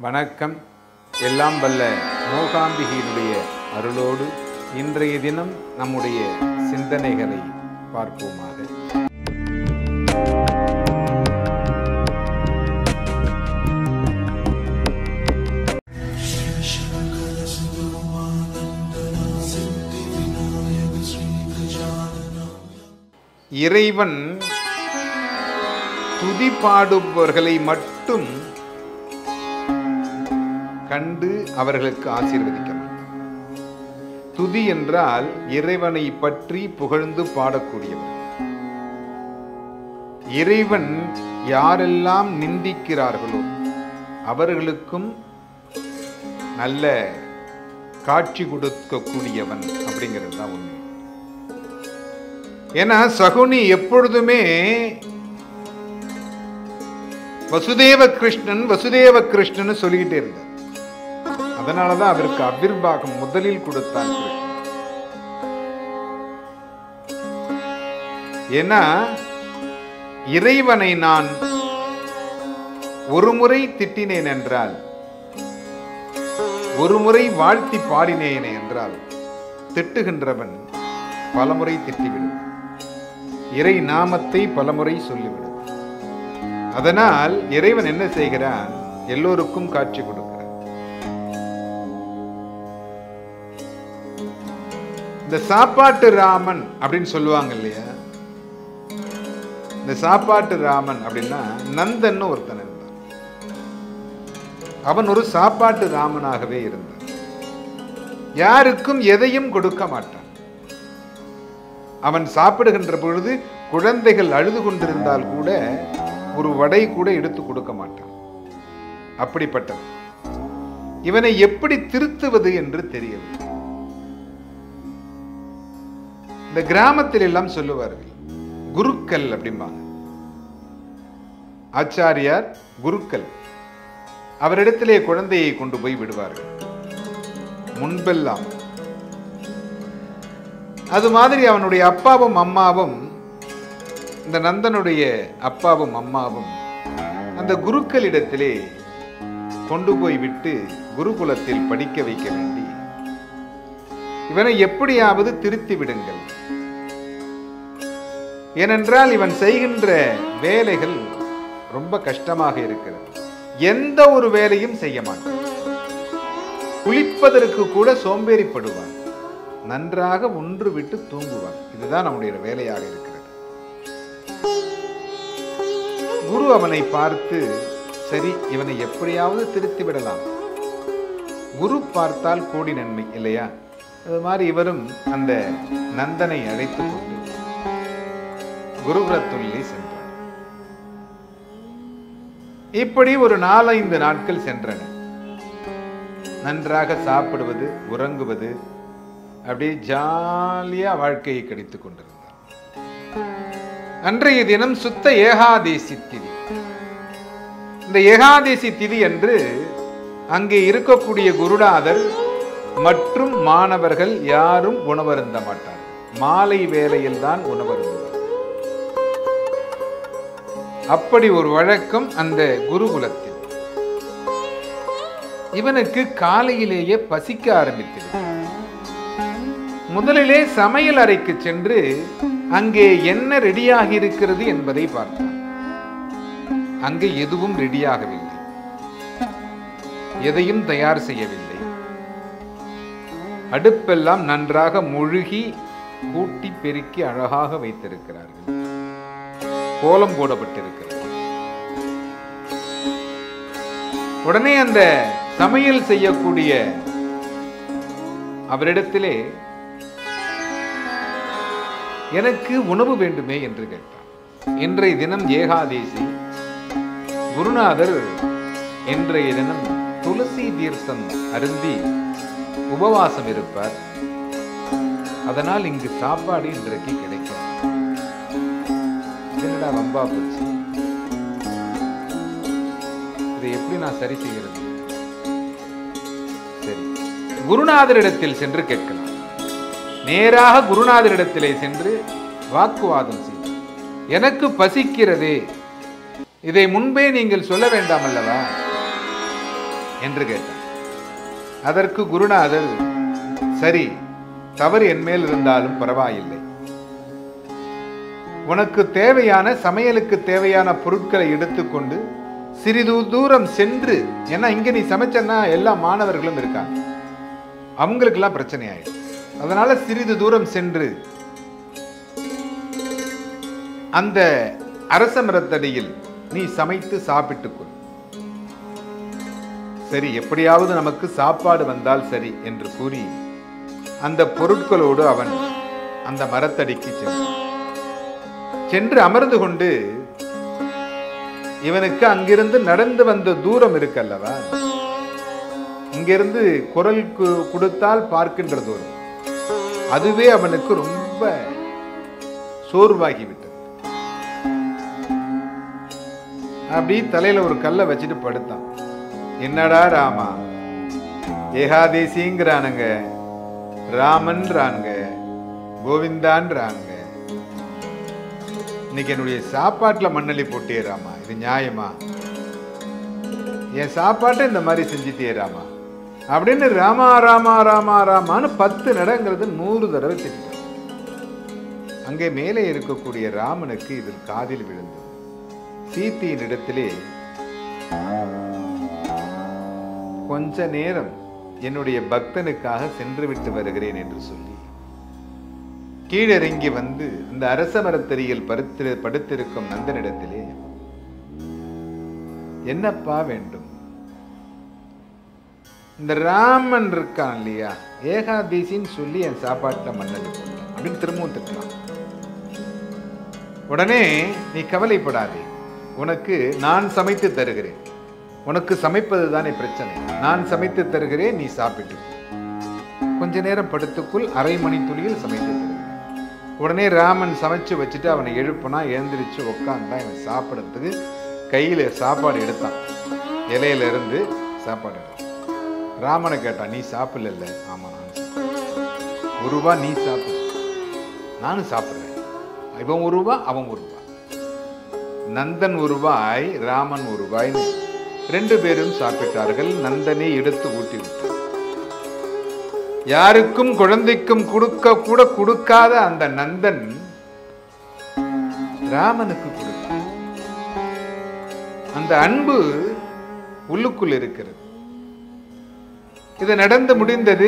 வணக்கம் எல்லாம் வல்ல மூகாம்பிகையினுடைய அருளோடு இன்றைய தினம் நம்முடைய சிந்தனைகளை பார்ப்போமாக இறைவன் துதி பாடுபவர்களை மட்டும் கண்டு அவர்களுக்கு ஆசீர்வதிக்க மாட்டான் துதி என்றால் இறைவனை பற்றி புகழ்ந்து பாடக்கூடியவர் இறைவன் யாரெல்லாம் நிந்திக்கிறார்களோ அவர்களுக்கும் நல்ல காட்சி கொடுக்கக்கூடியவன் அப்படிங்கிறது தான் உண்மை ஏன்னா சகுனி எப்பொழுதுமே வசுதேவ கிருஷ்ணன் வசுதேவ கிருஷ்ணன் சொல்லிக்கிட்டே இருந்தார் அதனாலதான் அவருக்கு அபிர்வாகம் முதலில் கொடுத்தான் கிருஷ்ணன் ஏன்னா இறைவனை நான் ஒரு முறை திட்டினேன் என்றால் ஒரு முறை வாழ்த்தி பாடினேன் என்றால் திட்டுகின்றவன் பலமுறை திட்டிவிடும் இறை நாமத்தை பலமுறை சொல்லிவிடும் அதனால் இறைவன் என்ன செய்கிறான் எல்லோருக்கும் காட்சி கொடுக்கிறான் இந்த சாப்பாட்டு ராமன் அப்படின்னு சொல்லுவாங்க இல்லையா இந்த சாப்பாட்டு ராமன் அப்படின்னா நந்தன் ஒருத்தன் இருந்தான் அவன் ஒரு சாப்பாட்டு ராமனாகவே இருந்தான் யாருக்கும் எதையும் கொடுக்க மாட்டான் அவன் சாப்பிடுகின்ற பொழுது குழந்தைகள் அழுது கொண்டிருந்தால் கூட ஒரு வடை கூட எடுத்து கொடுக்க மாட்டான் அப்படிப்பட்டவன் இவனை எப்படி திருத்துவது என்று தெரியவில்லை இந்த கிராமத்தில் எல்லாம் சொல்லுவார்கள் குருக்கள் அப்படிம்பாங்க ஆச்சாரியார் குருக்கள் அவரிடத்திலே குழந்தையை கொண்டு போய் விடுவார்கள் முன்பெல்லாம் அது மாதிரி அவனுடைய அப்பாவும் அம்மாவும் இந்த நந்தனுடைய அப்பாவும் அம்மாவும் அந்த குருக்களிடத்திலே கொண்டு போய் விட்டு குருகுலத்தில் படிக்க வைக்க வேண்டி இவனை எப்படியாவது திருத்தி விடுங்கள் ஏனென்றால் இவன் செய்கின்ற வேலைகள் ரொம்ப கஷ்டமாக இருக்கிறது எந்த ஒரு வேலையும் செய்ய மாட்டான் குளிப்பதற்கு கூட சோம்பேறிப்படுவான் நன்றாக ஒன்று விட்டு தூங்குவான் இதுதான் நம்முடைய வேலையாக இருக்கிறது குரு அவனை பார்த்து சரி இவனை எப்படியாவது திருத்தி விடலாம் குரு பார்த்தால் கோடி நன்மை இல்லையா அது மாதிரி இவரும் அந்த நந்தனை அழைத்து கொண்டு குருகுலத்துள்ளே சென்றார் இப்படி ஒரு நாலைந்து நாட்கள் சென்றன நன்றாக சாப்பிடுவது உறங்குவது அப்படியே ஜாலியா வாழ்க்கையை கடித்துக் கொண்டிருந்தார் அன்றைய தினம் சுத்த ஏகாதேசி திதி இந்த ஏகாதேசி திதி என்று அங்கே இருக்கக்கூடிய குருநாதர் மற்றும் மாணவர்கள் யாரும் உணவருந்த மாட்டார் மாலை வேளையில் தான் உணவருந்துவார் அப்படி ஒரு வழக்கம் அந்த குருகுலத்தில் இவனுக்கு காலையிலேயே பசிக்க ஆரம்பித்தது முதலிலே சமையல் அறைக்கு சென்று அங்கே என்ன ரெடியாகி இருக்கிறது என்பதை பார்த்தான் அங்கே எதுவும் ரெடியாகவில்லை எதையும் தயார் செய்யவில்லை அடுப்பெல்லாம் நன்றாக முழுகி கூட்டி பெருக்கி அழகாக வைத்திருக்கிறார்கள் கோலம் போடப்பட்டிருக்கிறது உடனே அந்த சமையல் செய்யக்கூடிய அவரிடத்திலே எனக்கு உணவு வேண்டுமே என்று கேட்டான் இன்றைய தினம் ஏகாதேசி குருநாதர் இன்றைய தினம் துளசி தீர்த்தம் அருந்தி உபவாசம் இருப்பார் அதனால் இங்கு சாப்பாடு இன்றைக்கு கிடைக்கும் என்னடா வம்பா போச்சு இதை எப்படி நான் சரி செய்கிறது சரி குருநாதரிடத்தில் சென்று கேட்கலாம் நேராக குருநாதரிடத்திலே சென்று வாக்குவாதம் செய் எனக்கு பசிக்கிறதே இதை முன்பே நீங்கள் சொல்ல வேண்டாம் அல்லவா என்று கேட்டார் அதற்கு குருநாதர் சரி தவறு என் மேல் இருந்தாலும் பரவாயில்லை உனக்கு தேவையான சமையலுக்கு தேவையான பொருட்களை எடுத்துக்கொண்டு சிறிது தூரம் சென்று ஏன்னா இங்க நீ சமைச்சன்னா எல்லா மாணவர்களும் இருக்காங்க அவங்களுக்கெல்லாம் பிரச்சனை ஆயிடும் அதனால சிறிது தூரம் சென்று அந்த அரச மரத்தடியில் நீ சமைத்து சாப்பிட்டுக் கொள் சரி எப்படியாவது நமக்கு சாப்பாடு வந்தால் சரி என்று கூறி அந்த பொருட்களோடு அவன் அந்த மரத்தடிக்கு சென்றான் சென்று அமர்ந்து கொண்டு இவனுக்கு அங்கிருந்து நடந்து வந்த தூரம் இருக்கல்லவா இங்கிருந்து குரல் கு- கொடுத்தால் பார்க்கின்ற தூரம் அதுவே அவனுக்கு ரொம்ப சோர்வாகிவிட்டது அப்படி தலையில ஒரு கல்லை வச்சுட்டு படுத்தான் என்னடா ராமா ஏகாதேசிங்கிறானுங்க ராமன்றானுங்க கோவிந்தான்றானுங்க இன்னைக்கு என்னுடைய சாப்பாட்டுல மண்ணள்ளி போட்டியே ராமா இது நியாயமா என் சாப்பாட்டை இந்த மாதிரி செஞ்சுட்டே ராமா அப்படின்னு ராமா ராமா ராமா ராமான்னு பத்து நடங்கிறது நூறு தடவை திட்டான் அங்கே மேலே இருக்கக்கூடிய ராமனுக்கு இதில் காதில் விழுந்தது சீத்தியின் இடத்திலே கொஞ்ச நேரம் என்னுடைய பக்தனுக்காக சென்று விட்டு வருகிறேன் என்று சொல்லி கீழிறங்கி வந்து அந்த அரச மரத்தடியில் படுத்து படுத்திருக்கும் நந்தனிடத்திலே என்னப்பா வேண்டும் இந்த ராமன் இருக்கான் இல்லையா ஏகாதேசின்னு சொல்லி என் சாப்பாட்டில் மண்ணல் போட்டான் அப்படின்னு திரும்பவும் திட்டுறான் உடனே நீ கவலைப்படாதே உனக்கு நான் சமைத்து தருகிறேன் உனக்கு சமைப்பது தானே பிரச்சனை நான் சமைத்து தருகிறேன் நீ சாப்பிட்டு கொஞ்ச நேரம் படுத்துக்குள் அரை மணி துளியில் சமைத்து தருகிறேன் உடனே ராமன் சமைச்சு வச்சுட்டு அவனை எழுப்புனா எழுந்திரிச்சு உக்காந்தா இவன் சாப்பிடறதுக்கு கையில சாப்பாடு எடுத்தான் இலையில இருந்து சாப்பாடு எடுத்தான் ராமனை கேட்டான் நீ சாப்பிடல ஆமா நான் சாப்பிடுறேன். ஒரு ரூபா நீ சாப்பிடு நானும் சாப்பிடுறேன் இவன் ஒரு ரூபா அவன் ஒரு ரூபா நந்தன் ஒரு ரூபாய் ராமன் ஒரு ரூபாய் ரெண்டு பேரும் சாப்பிட்டார்கள் நந்தனை எடுத்து ஊட்டி விட்டார் யாருக்கும் குழந்தைக்கும் கொடுக்க கூட கொடுக்காத அந்த நந்தன் ராமனுக்கு கொடுத்தார் அந்த அன்பு உள்ளுக்குள் இருக்கிறது இது நடந்து முடிந்தது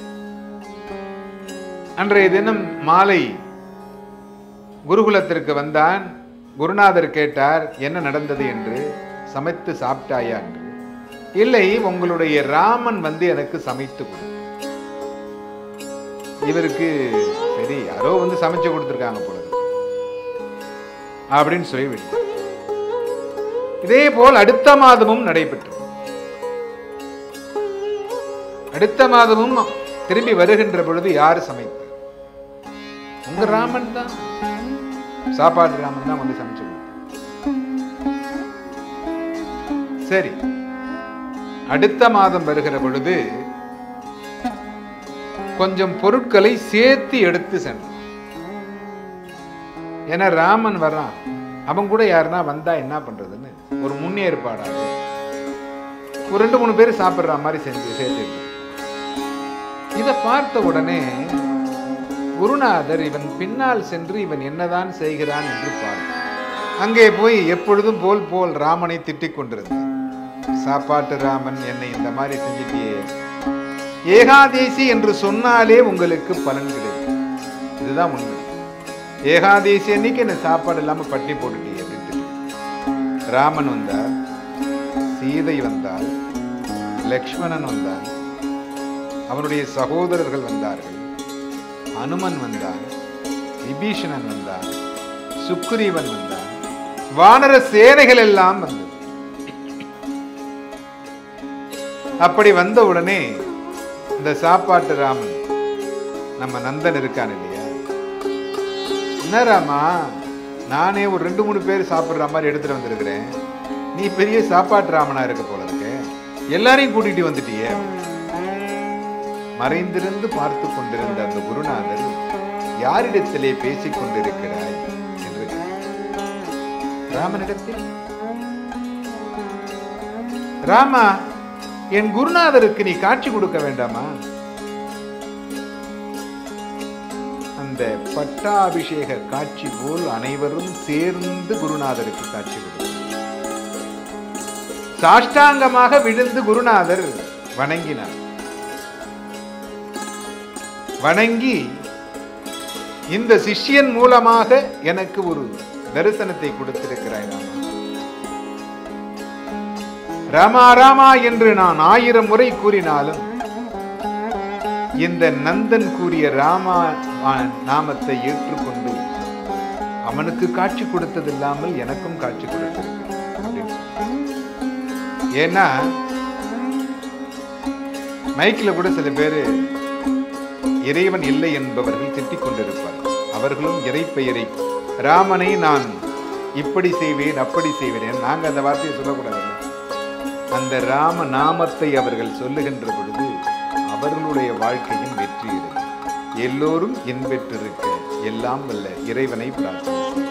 அன்றைய தினம் மாலை குருகுலத்திற்கு வந்தான் குருநாதர் கேட்டார் என்ன நடந்தது என்று சமைத்து சாப்பிட்டாயா என்று இல்லை உங்களுடைய ராமன் வந்து எனக்கு சமைத்து கொடு இவருக்கு சரி யாரோ வந்து சமைச்சு கொடுத்துருக்காங்க போல இருக்கு. அப்படின்னு சொல்லி விட்டார் இதே போல் அடுத்த மாதமும் நடைபெற்றது அடுத்த மாதமும் திரும்பி வருகின்ற பொழுது யார் சமைத்தார் உங்க ராமன் தான் சாப்பாடு ராமன் தான் வந்து சமைச்சு கொடுத்தார். சரி அடுத்த மாதம் வருகிற பொழுது கொஞ்சம் பொருட்களை சேர்த்து எடுத்து சென்றான் ஏன்னா ராமன் வர்றான் அவன் கூட யாருன்னா வந்தா என்ன பண்றதுன்னு ஒரு முன்னேற்பாடாக ஒரு ரெண்டு மூணு பேர் சாப்பிடுற மாதிரி செஞ்சு சேர்த்து இதை பார்த்த உடனே குருநாதர் இவன் பின்னால் சென்று இவன் என்னதான் செய்கிறான் என்று பார்த்தார் அங்கே போய் எப்பொழுதும் போல் போல் ராமனை திட்டிக் கொண்டிருந்தார் சாப்பாட்டு ராமன் என்னை இந்த மாதிரி செஞ்சிட்டியே ஏகாதேசி என்று சொன்னாலே உங்களுக்கு பலன் கிடைக்கும் இதுதான் உண்மை ஏகாதேசி அன்னைக்கு என்ன சாப்பாடு இல்லாம பட்டி போட்டுட்டீங்க அப்படின்ட்டு ராமன் வந்தார் சீதை வந்தார் லக்ஷ்மணன் வந்தார் அவனுடைய சகோதரர்கள் வந்தார்கள் அனுமன் வந்தான் விபீஷணன் வந்தான் சுக்ரீவன் வந்தான் வானர சேனைகள் எல்லாம் வந்தது அப்படி வந்த உடனே இந்த சாப்பாட்டு ராமன் நம்ம நந்தன் இருக்கான் இல்லையா என்ன ராமா நானே ஒரு ரெண்டு மூணு பேர் சாப்பிடுற மாதிரி எடுத்துட்டு வந்திருக்கிறேன் நீ பெரிய சாப்பாட்டு ராமனா இருக்க போல இருக்க எல்லாரையும் கூட்டிட்டு வந்துட்டியே மறைந்திருந்து பார்த்து கொண்டிருந்த அந்த குருநாதர் யாரிடத்திலே பேசிக் கொண்டிருக்கிறாய் என்று கேட்டார். ராமனிடத்தில் ராமா என் குருநாதருக்கு நீ காட்சி கொடுக்க வேண்டாமா அந்த பட்டாபிஷேக காட்சி போல் அனைவரும் சேர்ந்து குருநாதருக்கு காட்சி கொடுத்தார் சாஷ்டாங்கமாக விழுந்து குருநாதர் வணங்கினார் வணங்கி இந்த சிஷ்யன் மூலமாக எனக்கு ஒரு தரிசனத்தை கொடுத்திருக்கிறாய் ராமா ராமா ராமா என்று நான் ஆயிரம் முறை கூறினாலும் இந்த நந்தன் கூறிய ராமா ஆ- நாமத்தை ஏற்றுக்கொண்டு அவனுக்கு காட்சி கொடுத்தது இல்லாமல் எனக்கும் காட்சி கொடுத்திருக்கிறார் அப்படின்னு சொன்னார். ஏன்னா மைக்கில் கூட சில பேர் இறைவன் இல்லை என்பவர்கள் திட்டிக் கொண்டிருப்பார் அவர்களும் இறைப்பெயரை ராமனை நான் இப்படி செய்வேன் அப்படி செய்வேன் நாங்க அந்த வார்த்தையை சொல்லக்கூடாது அந்த ராம நாமத்தை அவர்கள் சொல்லுகின்ற பொழுது அவர்களுடைய வாழ்க்கையின் வெற்றி இருக்கும் எல்லோரும் இன்பெற்றிருக்க எல்லாம் வல்ல இறைவனை பிரார்த்தனை